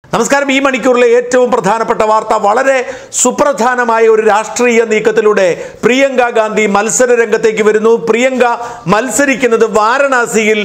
നമസ്കാരം ഈ മണിക്കൂറിലെ ഏറ്റവും പ്രധാനപ്പെട്ട വാർത്ത വളരെ സുപ്രധാനമായ ഒരു രാഷ്ട്രീയ നീക്കത്തിലൂടെ പ്രിയങ്ക ഗാന്ധി മത്സര രംഗത്തേക്ക് വരുന്നു പ്രിയങ്ക മത്സരിക്കുന്നത് വാരണാസിയിൽ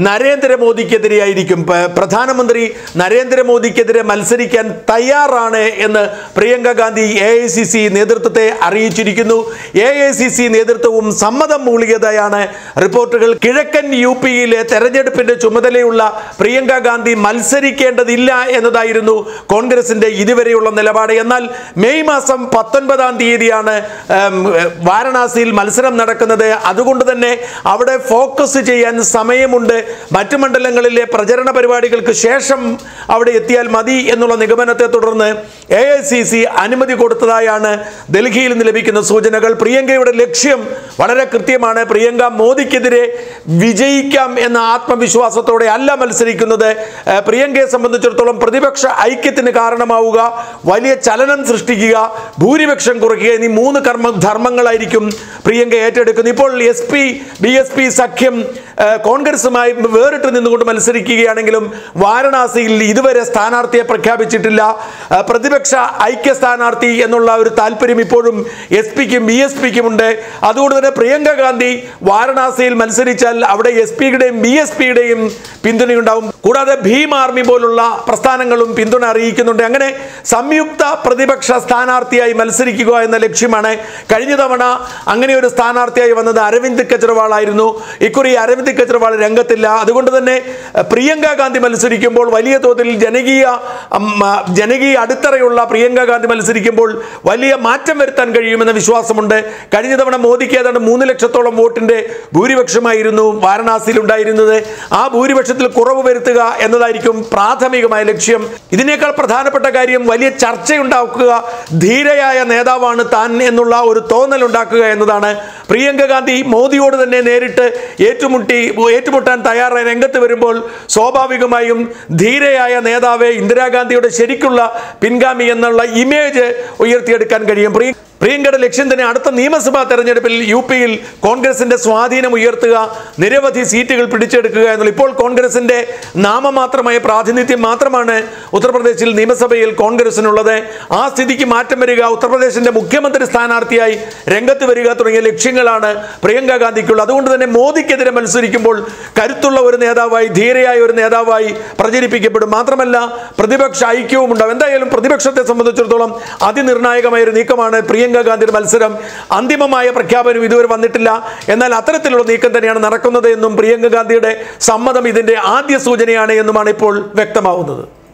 നരേന്ദ്രമോദിക്കെതിരെയായിരിക്കും പ- പ്രധാനമന്ത്രി നരേന്ദ്രമോദിക്കെതിരെ മത്സരിക്കാൻ തയ്യാറാണ് എന്ന് Priyanka Gandhi A I C C നേതൃത്വത്തെ അറിയിച്ചിരിക്കുന്നു എ ഐ സി സി നേതൃത്വവും സമ്മതം മൂളിയതായാണ് റിപ്പോർട്ടുകൾ കിഴക്കൻ യു പിയിലെ തെരഞ്ഞെടുപ്പിന്റെ ചുമതലയുള്ള പ്രിയങ്ക ഗാന്ധി മത്സരിക്കേണ്ടതില്ല എന്നതായിരുന്നു കോൺഗ്രസിന്റെ ഇതുവരെയുള്ള നിലപാട് എന്നാൽ മെയ് മാസം പത്തൊൻപതാം തീയതിയാണ് ഉം, വാരണാസിയിൽ മത്സരം നടക്കുന്നത് അതുകൊണ്ട് തന്നെ അവിടെ ഫോക്കസ് ചെയ്യാൻ സമയമുണ്ട് മറ്റു മണ്ഡലങ്ങളിലെ പ്രചരണ പരിപാടികൾക്ക് ശേഷം അവിടെ എത്തിയാൽ മതി എന്നുള്ള നിഗമനത്തെ തുടർന്ന് എ ഐ സി സി അനുമതി കൊടുത്തതായാണ് ഡൽഹിയിൽ നിന്ന് ലഭിക്കുന്ന സൂചനകൾ പ്രിയങ്കയുടെ ലക്ഷ്യം വളരെ കൃത്യമാണ് പ്രിയങ്ക മോദിക്കെതിരെ വിജയിക്കാം എന്ന ആത്മവിശ്വാസത്തോടെ അല്ല മത്സരിക്കുന്നത് ഏഹ് പ്രിയങ്കയെ സംബന്ധിച്ചിടത്തോളം പ്രതിപക്ഷ ഐക്യത്തിന് കാരണമാവുക വലിയ ചലനം സൃഷ്ടിക്കുക ഭൂരിപക്ഷം കുറയ്ക്കുക എന്നീ മൂന്ന് കർമ്മ ധർമ്മങ്ങളായിരിക്കും പ്രിയങ്ക ഏറ്റെടുക്കുന്നത് ഇപ്പോൾ S P B S P സഖ്യം ഏഹ് കോൺഗ്രസുമായി വേറിട്ട് നിന്നുകൊണ്ട് മത്സരിക്കുകയാണെങ്കിലും വാരണാസിയിൽ ഇതുവരെ സ്ഥാനാർത്ഥിയെ പ്രഖ്യാപിച്ചിട്ടില്ല ഏഹ് പ്രതിപക്ഷ ഐക്യ സ്ഥാനാർത്ഥി എന്നുള്ള ഒരു താല്പര്യം ഇപ്പോഴും എസ് പിക്കും ബി എസ് പിക്കും ഉണ്ട് അതുകൊണ്ട് തന്നെ പ്രിയങ്ക ഗാന്ധി വാരണാസിയിൽ മത്സരിച്ചാൽ അവിടെ എസ് പിയുടെയും ബി എസ് പിയുടെയും പിന്തുണയുണ്ടാവും കൂടാതെ ഭീം ആർമി പോലുള്ള പ്രസ്ഥാനങ്ങളും പിന്തുണ അറിയിക്കുന്നുണ്ട് അങ്ങനെ സംയുക്ത പ്രതിപക്ഷ സ്ഥാനാർത്ഥിയായി മത്സരിക്കുക എന്ന ലക്ഷ്യമാണ് കഴിഞ്ഞ തവണ അങ്ങനെ ഒരു സ്ഥാനാർത്ഥിയായി വന്നത് അരവിന്ദ് കെജ്രിവാൾ ആയിരുന്നു ഇക്കുറി അരവിന്ദ് കെജ്രിവാൾ രംഗത്തില്ല അതുകൊണ്ട് തന്നെ അഹ്, പ്രിയങ്ക ഗാന്ധി മത്സരിക്കുമ്പോൾ വലിയ തോതിൽ ജനകീയ ഉം, ആ, ജനകീയ അടിത്തറയുള്ള പ്രിയങ്ക ഗാന്ധി മത്സരിക്കുമ്പോൾ വലിയ മാറ്റം വരുത്താൻ കഴിയുമെന്ന വിശ്വാസമുണ്ട് കഴിഞ്ഞ തവണ മോദിക്ക് ഏതാണ്ട് മൂന്ന് ലക്ഷത്തോളം വോട്ടിന്റെ ഭൂരിപക്ഷമായിരുന്നു വാരണാസിയിൽ ഉണ്ടായിരുന്നത് ആ ഭൂരിപക്ഷത്തിൽ കുറവ് വരുത്തുക എന്നതായിരിക്കും പ്രാഥമികമായ ലക്ഷ്യം ഇതിനേക്കാൾ പ്രധാനപ്പെട്ട കാര്യം വലിയ ചർച്ചയുണ്ടാക്കുക ധീരയായ നേതാവാണ് താൻ എന്നുള്ള ഒരു തോന്നൽ ഉണ്ടാക്കുക എന്നതാണ് പ്രിയങ്ക ഗാന്ധി മോദിയോട് തന്നെ നേരിട്ട് ഏറ്റുമുട്ടി ഏറ്റുമുട്ടാൻ തയ്യാറായി രംഗത്ത് വരുമ്പോൾ സ്വാഭാവികമായും ധീരയായ നേതാവ് ഇന്ദിരാഗാന്ധിയുടെ ശരിക്കുള്ള പിൻഗാമി എന്നുള്ള ഇമേജ് ഉയർത്തിയെടുക്കാൻ കഴിയും പ്രിയ പ്രിയങ്കയുടെ ലക്ഷ്യം തന്നെ അടുത്ത നിയമസഭാ തെരഞ്ഞെടുപ്പിൽ യു പിയിൽ കോൺഗ്രസിന്റെ സ്വാധീനം ഉയർത്തുക നിരവധി സീറ്റുകൾ പിടിച്ചെടുക്കുക എന്നുള്ള ഇപ്പോൾ കോൺഗ്രസിന്റെ നാമമാത്രമായ പ്രാതിനിധ്യം മാത്രമാണ് ഉത്തർപ്രദേശിൽ നിയമസഭയിൽ കോൺഗ്രസിനുള്ളത് ആ സ്ഥിതിക്ക് മാറ്റം വരിക ഉത്തർപ്രദേശിന്റെ മുഖ്യമന്ത്രി സ്ഥാനാർത്ഥിയായി രംഗത്ത് വരിക തുടങ്ങിയ ലക്ഷ്യങ്ങളാണ് പ്രിയങ്ക ഗാന്ധിക്കുള്ളത് അതുകൊണ്ട് തന്നെ മോദിക്കെതിരെ മത്സരിക്കുമ്പോൾ കരുത്തുള്ള ഒരു നേതാവായി ധീരയായ ഒരു നേതാവായി പ്രചരിപ്പിക്കപ്പെടും മാത്രമല്ല പ്രതിപക്ഷ ഐക്യവും ഉണ്ടാവും എന്തായാലും പ്രതിപക്ഷത്തെ സംബന്ധിച്ചിടത്തോളം അതിനിർണായകമായ ഒരു നീക്കമാണ് പ്രിയങ്ക ഗാന്ധിയുടെ മത്സരം അന്തിമമായ പ്രഖ്യാപനം ഇതുവരെ വന്നിട്ടില്ല എന്നാൽ അത്തരത്തിലുള്ള നീക്കം തന്നെയാണ് നടക്കുന്നത് എന്നും പ്രിയങ്ക ഗാന്ധിയുടെ സമ്മതം ഇതിന്റെ ആദ്യ സൂചനയാണ് എന്നുമാണ് ഇപ്പോൾ വ്യക്തമാവുന്നത്